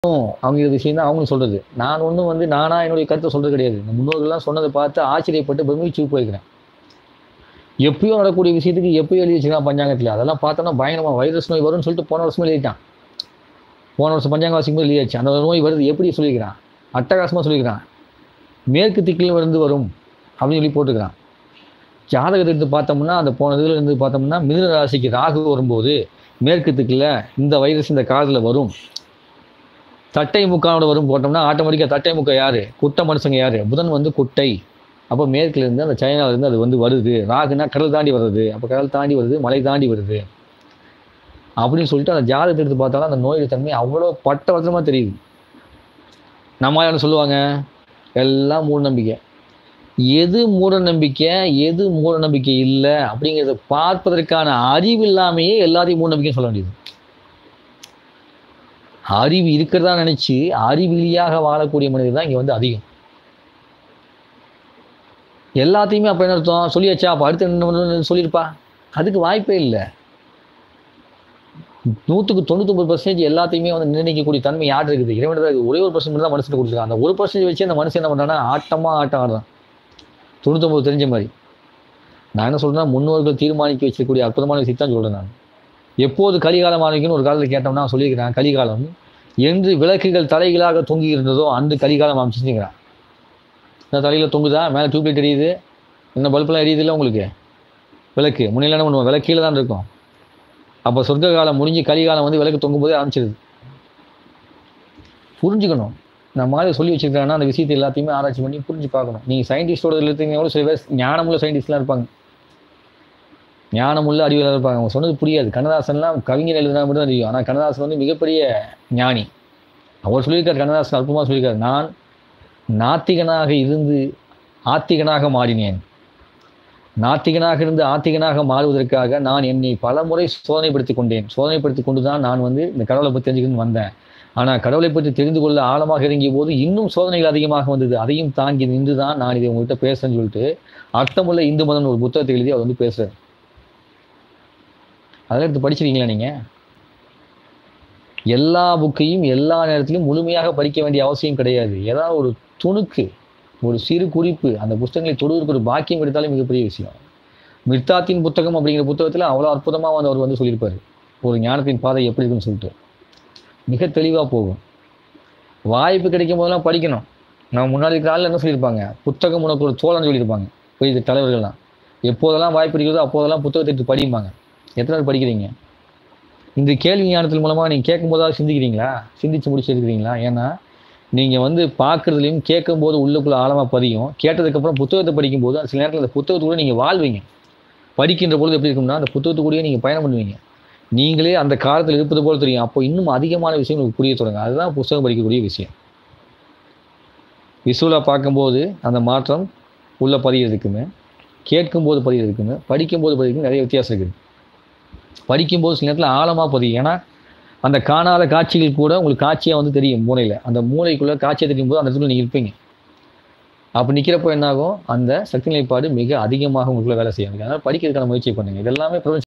அவங்க இது விஷயம் தான் அவங்களும் சொல்றது நான் ஒன்றும் வந்து நானா என்னுடைய கருத்தை சொல்றது கிடையாது இந்த முன்னோர்கள்லாம் சொன்னதை பார்த்து ஆச்சரியப்பட்டு பிரமிச்சு போயிருக்கிறேன் எப்பயோ நடக்கக்கூடிய விஷயத்துக்கு எப்பயோ எழுதி வச்சுக்கலாம் பஞ்சாங்கத்தில் அதெல்லாம் பார்த்தோன்னா பயங்கரமா வைரஸ் நோய் வரும்னு சொல்லிட்டு போன வருஷமே எழுதிட்டான் போன வருஷம் பஞ்சாங்க வாசிக்கும் போது எழுதியாச்சு அந்த நோய் வருது எப்படி சொல்லிக்கிறான் அட்டகாசமாக சொல்லிக்கிறான் மேற்கு திக்கில் இருந்து வரும் அப்படின்னு சொல்லி போட்டுக்கிறான் ஜாதகத்தை எடுத்து பார்த்தோம்னா அந்த போன இதில் இருந்து பார்த்தோம்னா மிதுன ராசிக்கு ராகு வரும்போது மேற்கு திக்கில் இந்த வைரஸ் இந்த காதில் வரும் தட்டை முக்கானோட வரும் போட்டோம்னா ஆட்டோமேட்டிக்காக தட்டை முக்கா யாரு குட்டை மனுஷங்க யாரு புதன் வந்து குட்டை அப்போ மேற்குல இருந்து அந்த சைனால இருந்து அது வந்து வருது ராகுனா கடல் தாண்டி வருது அப்போ கடல் தாண்டி வருது மலை தாண்டி வருது அப்படின்னு சொல்லிட்டு அந்த ஜாதகத்தை எடுத்து பார்த்தாலும் அந்த நோயோட தன்மை அவ்வளோ பட்ட வருத்தமாக தெரியுது நம்ம யாரும் சொல்லுவாங்க எல்லாம் மூட நம்பிக்கை எது மூட நம்பிக்கை எது மூட நம்பிக்கை இல்லை அப்படிங்கிறத பார்ப்பதற்கான அறிவு இல்லாமையே எல்லாத்தையும் மூட நம்பிக்கைன்னு சொல்ல வேண்டியது அறிவு இருக்கிறதா நினைச்சு அறிவிலியாக வாழக்கூடிய மனிதர் தான் இங்க வந்து அதிகம் எல்லாத்தையுமே அப்ப என்ன அர்த்தம் சொல்லியாச்சா அப்ப அடுத்து என்ன பண்ணணும்னு சொல்லியிருப்பா அதுக்கு வாய்ப்பே இல்லை நூற்றுக்கு தொண்ணூத்தொம்பது பர்சன்டேஜ் எல்லாத்தையுமே வந்து நிர்ணயிக்கக்கூடிய தன்மை யார் இருக்குது இறைவன் தான் இருக்குது. ஒரே ஒரு பர்சன்ட் தான் மனுஷனுக்கு கொடுத்துருக்கான் அந்த ஒரு பர்சன்டேஜ் வச்சு அந்த மனுஷன் என்ன பண்ணுறான்னா ஆட்டமாக ஆட்டம் ஆடுறான் தொண்ணூத்தொம்பது தெரிஞ்ச மாதிரி நான் என்ன சொல்றேன்னா முன்னோர்கள் தீர்மானிக்க வச்சிருக்கக்கூடிய அற்புதமான விஷயத்தை தான் சொல்கிறேன் நான் எப்போது கலிகாலம் ஆரம்பிக்கும்னு ஒரு காலத்தில் கேட்டோம்னா நான் சொல்லியிருக்கிறேன் கலிகாலம் என்று விளக்குகள் தலைகளாக தொங்கி இருந்ததோ அந்த கலிகாலம் அமைச்சுங்கிறான் இந்த தலையில் தொங்குதா மேலே டியூப்லைட் எரியுது இந்த பல்பெல்லாம் எரியுது இல்லை உங்களுக்கு விளக்கு முன்னையில என்ன பண்ணுவோம் விளக்கு கீழே தான் இருக்கும் அப்போ சொர்க்க காலம் முடிஞ்சு கலிகாலம் வந்து விளக்கு தொங்கும் போதே ஆரம்பிச்சிருது புரிஞ்சுக்கணும் இந்த மாதிரி சொல்லி வச்சிருக்காங்கன்னா அந்த விஷயத்தை எல்லாத்தையுமே ஆராய்ச்சி பண்ணி புரிஞ்சு பார்க்கணும் நீங்கள் சயின்டிஸ்டோட இருக்கீங்க கூட சில பேர் ஞானமுள்ள சயின்டிஸ்ட்லாம் இருப்பாங்க ஞானமுள்ள அறிவியலாக இருப்பாங்க அவங்க சொன்னது புரியாது கண்ணதாசன்லாம் கவிஞர் எழுதினா மட்டும் தான் தெரியும் ஆனால் கண்ணதாசன் வந்து மிகப்பெரிய ஞானி அவர் சொல்லியிருக்கார் கண்ணதாசன் அற்புதமாக சொல்லியிருக்கார் நான் நாத்திகனாக இருந்து ஆத்திகனாக மாறினேன் நாத்திகனாக இருந்து ஆத்திகனாக மாறுவதற்காக நான் என்னை பல முறை சோதனைப்படுத்தி கொண்டேன் சோதனைப்படுத்தி கொண்டு தான் நான் வந்து இந்த கடவுளை பற்றி தெரிஞ்சுக்கணும்னு வந்தேன் ஆனால் கடவுளை பற்றி தெரிந்து கொள்ள ஆழமாக இறங்கிய போது இன்னும் சோதனைகள் அதிகமாக வந்தது அதையும் தாங்கி நின்று தான் நான் இதை உங்கள்கிட்ட பேசுறேன்னு சொல்லிட்டு அர்த்தமுள்ள இந்து மதம் ஒரு புத்தகத்தை எழுதி அவர் வந்து பேசுறாரு அதெல்லாம் எடுத்து படிச்சிருக்கீங்களா நீங்க எல்லா புக்கையும் எல்லா நேரத்திலும் முழுமையாக படிக்க வேண்டிய அவசியம் கிடையாது ஏதாவது ஒரு துணுக்கு ஒரு சிறு குறிப்பு அந்த புத்தகங்களை தொடுவதற்கு ஒரு பாக்கியம் எடுத்தாலே மிகப்பெரிய விஷயம் மிர்தாத்தின் புத்தகம் அப்படிங்கிற புத்தகத்தில் அவ்வளோ அற்புதமாக வந்து அவர் வந்து சொல்லியிருப்பாரு ஒரு ஞானத்தின் பாதை எப்படி இருக்குன்னு சொல்லிட்டு மிக தெளிவாக போகும் வாய்ப்பு கிடைக்கும் போதெல்லாம் படிக்கணும் நம்ம முன்னாடி இருக்கிற ஆள் என்ன சொல்லியிருப்பாங்க புத்தகம் உனக்கு ஒரு தோழன் சொல்லியிருப்பாங்க பெரிய தலைவர்கள்லாம் எப்போதெல்லாம் வாய்ப்பு இருக்கிறதோ அப்போதெல்லாம் புத்தகத்தை எடுத்து படிப்பாங்க எத்தனை பேர் படிக்கிறீங்க இந்த கேள்வி ஞானத்தின் மூலமாக நீங்கள் கேட்கும் போதாவது சிந்திக்கிறீங்களா சிந்திச்சு முடிச்சிருக்கிறீங்களா ஏன்னா நீங்கள் வந்து பார்க்குறதுலையும் கேட்கும்போது உள்ளுக்குள்ள ஆழமாக பதியும் கேட்டதுக்கப்புறம் புத்தகத்தை படிக்கும்போது அந்த சில நேரத்தில் அந்த புத்தகத்துக்குள்ள நீங்கள் வாழ்வீங்க படிக்கின்ற பொழுது எப்படி இருக்கும்னா அந்த புத்தகத்துக்குள்ளேயே நீங்கள் பயணம் பண்ணுவீங்க நீங்களே அந்த காலத்தில் இருப்பது போல தெரியும் அப்போ இன்னும் அதிகமான விஷயம் உங்களுக்கு புரிய தொடங்க அதுதான் புத்தகம் படிக்கக்கூடிய விஷயம் விசுவலாக பார்க்கும்போது அந்த மாற்றம் உள்ள பதிகிறதுக்குமே கேட்கும்போது பதிகிறதுக்குமே படிக்கும்போது பதிகிறதுக்கு நிறைய வித்தியாசம் இருக்குது படிக்கும்போது சில நேரத்தில் ஆழமாக பதியும் ஏன்னா அந்த காணாத காட்சிகள் கூட உங்களுக்கு காட்சியாக வந்து தெரியும் மூளையில் அந்த மூளைக்குள்ளே காட்சியை தெரியும் போது அந்த இடத்துல நீங்கள் இருப்பீங்க அப்போ நிற்கிறப்போ என்னாகும் அந்த சக்தி நிலைப்பாடு மிக அதிகமாக உங்களுக்குள்ள வேலை செய்யும் அதனால் படிக்கிறதுக்கான முயற்சி பண்ணுங்க இதெல்லாமே பிரபஞ்ச